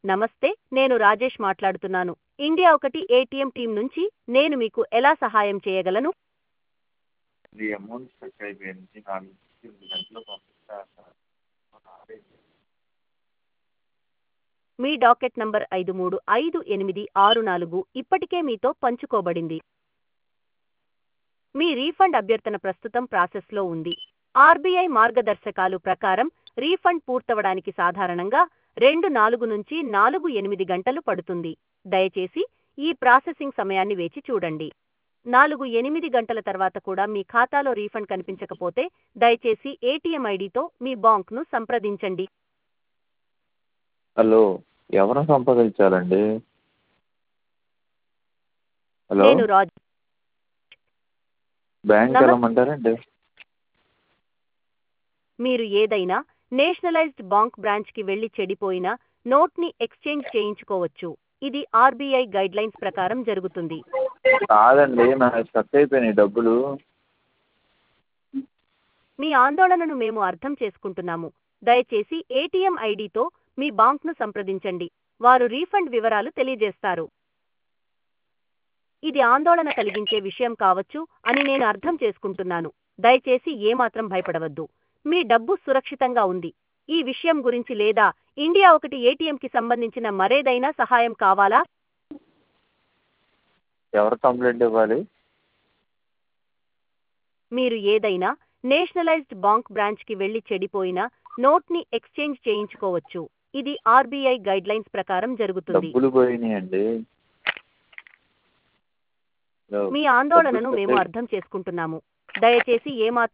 నమస్తే నేను రాజేష్ మాట్లాడుతున్నాను ఇండియా ఒకటి ఏటీఎం టీం నుంచి నేను మీకు ఎలా సహాయం చేయగలను ఇది అమౌంట్ స్టక్ అయిపోయింది నాలుగు ఎనిమిది గంటల్లో పంపిస్తా మీ డాకెట్ నంబర్ ఐదు మూడు ఐదు ఎనిమిది ఆరు నాలుగు ఇప్పటికే మీతో పంచుకోబడింది మీ రీఫండ్ అభ్యర్థన ప్రస్తుతం ప్రాసెస్లో ఉంది ఆర్బీఐ మార్గదర్శకాలు ప్రకారం రీఫండ్ పూర్తవడానికి సాధారణంగా రెండు నాలుగు నుంచి నాలుగు ఎనిమిది గంటలు పడుతుంది దయచేసి ఈ ప్రాసెసింగ్ సమయాన్ని వేచి చూడండి నాలుగు ఎనిమిది గంటల తర్వాత కూడా మీ ఖాతాలో రీఫండ్ కనిపించకపోతే దయచేసి ఏటీఎం ఐడితో మీ బాంక్ను సంప్రదించండి హలో ఎవరు సంప్రదించాలండి హలో నేను రాజ్ బ్యాంక్ నమస్తే. వెళ్ళమంటారండి మీరు ఏదైనా నేషనలైజ్డ్ బాంక్ బ్రాంచ్కి వెళ్లి చెడిపోయిన నోట్ని ఎక్స్చేంజ్ చేయించుకోవచ్చు ఇది ఆర్బీఐ గైడ్లైన్స్ ప్రకారం జరుగుతుంది కాదండి నా స్టక్ అయిపోయినాయి డబ్బులు మీ ఆందోళనను మేము అర్థం చేసుకుంటున్నాము దయచేసి ఏటీఎం ఐడితో మీ బాంక్ను సంప్రదించండి వారు రీఫండ్ వివరాలు తెలియజేస్తారు ఇది ఆందోళన కలిగించే విషయం కావచ్చు అని నేను అర్థం చేసుకుంటున్నాను దయచేసి ఏమాత్రం భయపడవద్దు మీ డబ్బు సురక్షితంగా ఉంది ఈ విషయం గురించి లేదా ఇండియా ఒకటి ఏటీఎంకి సంబంధించిన మరేదైనా సహాయం కావాలా ఎవరు కంప్లైంట్ ఇవ్వాలి మీరు ఏదైనా నేషనలైజ్డ్ బాంక్ బ్రాంచ్కి వెళ్లి చెడిపోయిన నోట్ని ఎక్స్చేంజ్ చేయించుకోవచ్చు ఇది ఆర్బీఐ గైడ్లైన్స్ ప్రకారం జరుగుతుంది డబ్బులు పోయినాయండి హలో మీ ఆందోళనను డబ్బులు మేము పోయి- అర్థం చేసుకుంటున్నాము దయచేసి ఏమాత్రం